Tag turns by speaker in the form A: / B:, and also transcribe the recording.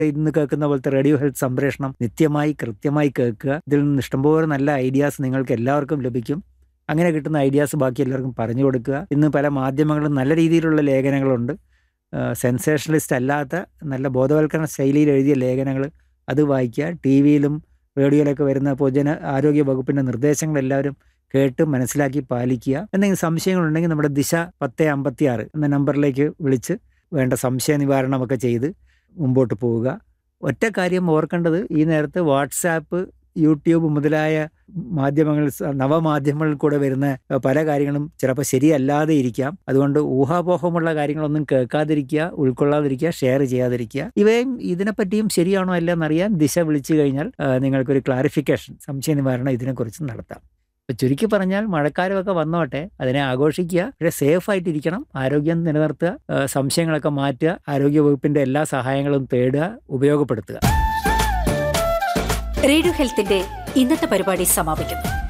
A: ഇന്ന് കേൾക്കുന്ന പോലത്തെ റേഡിയോ ഹെൽത്ത് സംപ്രേഷണം നിത്യമായി കൃത്യമായി കേൾക്കുക ഇതിൽ നിന്ന് ഇഷ്ടംപോലെ നല്ല ഐഡിയാസ് നിങ്ങൾക്ക് എല്ലാവർക്കും ലഭിക്കും അങ്ങനെ കിട്ടുന്ന ഐഡിയാസ് ബാക്കി എല്ലാവർക്കും പറഞ്ഞു കൊടുക്കുക ഇന്ന് പല മാധ്യമങ്ങളും നല്ല രീതിയിലുള്ള ലേഖനങ്ങളുണ്ട് സെൻസേഷണലിസ്റ്റ് അല്ലാത്ത നല്ല ബോധവൽക്കരണ ശൈലിയിൽ എഴുതിയ ലേഖനങ്ങൾ അത് വായിക്കുക ടി വിയിലും റേഡിയോയിലൊക്കെ വരുന്ന പൊതുജന ആരോഗ്യ വകുപ്പിൻ്റെ നിർദ്ദേശങ്ങൾ എല്ലാവരും കേട്ട് മനസ്സിലാക്കി പാലിക്കുക എന്തെങ്കിലും സംശയങ്ങളുണ്ടെങ്കിൽ നമ്മുടെ ദിശ പത്ത് അമ്പത്തി ആറ് എന്ന നമ്പറിലേക്ക് വിളിച്ച് വേണ്ട സംശയ നിവാരണമൊക്കെ ചെയ്ത് മുമ്പോട്ട് പോവുക ഒറ്റ കാര്യം ഓർക്കേണ്ടത് ഈ നേരത്ത് വാട്സാപ്പ് യൂട്യൂബ് മുതലായ മാധ്യമങ്ങൾ സ- നവമാധ്യമങ്ങളിൽ കൂടെ വരുന്ന അഹ്, പല കാര്യങ്ങളും ചിലപ്പോൾ ശരിയല്ലാതെ ഇരിക്കാം അതുകൊണ്ട് ഊഹാപോഹമുള്ള കാര്യങ്ങളൊന്നും കേൾക്കാതിരിക്കുക ഉൾക്കൊള്ളാതിരിക്കുക ഷെയർ ചെയ്യാതിരിക്കുക ഇവയും ഇതിനെപ്പറ്റിയും ശരിയാണോ അല്ല എന്നറിയാൻ ദിശ വിളിച്ചു കഴിഞ്ഞാൽ ആ, നിങ്ങൾക്കൊരു ക്ലാരിഫിക്കേഷൻ സംശയ നിവാരണം ഇതിനെക്കുറിച്ച് നടത്താം ഇപ്പൊ ചുരുക്കി പറഞ്ഞാൽ മഴക്കാലമൊക്കെ വന്നോട്ടെ അതിനെ ആഘോഷിക്കുക പക്ഷേ സേഫ് ആയിട്ടിരിക്കണം ആരോഗ്യം നിലനിർത്തുക ആ, സംശയങ്ങളൊക്കെ മാറ്റുക ആരോഗ്യ വകുപ്പിന്റെ എല്ലാ സഹായങ്ങളും തേടുക ഉപയോഗപ്പെടുത്തുക
B: റേഡിയോ ഹെൽത്തിന്റെ ഇന്നത്തെ പരിപാടി സമാപിക്കുന്നു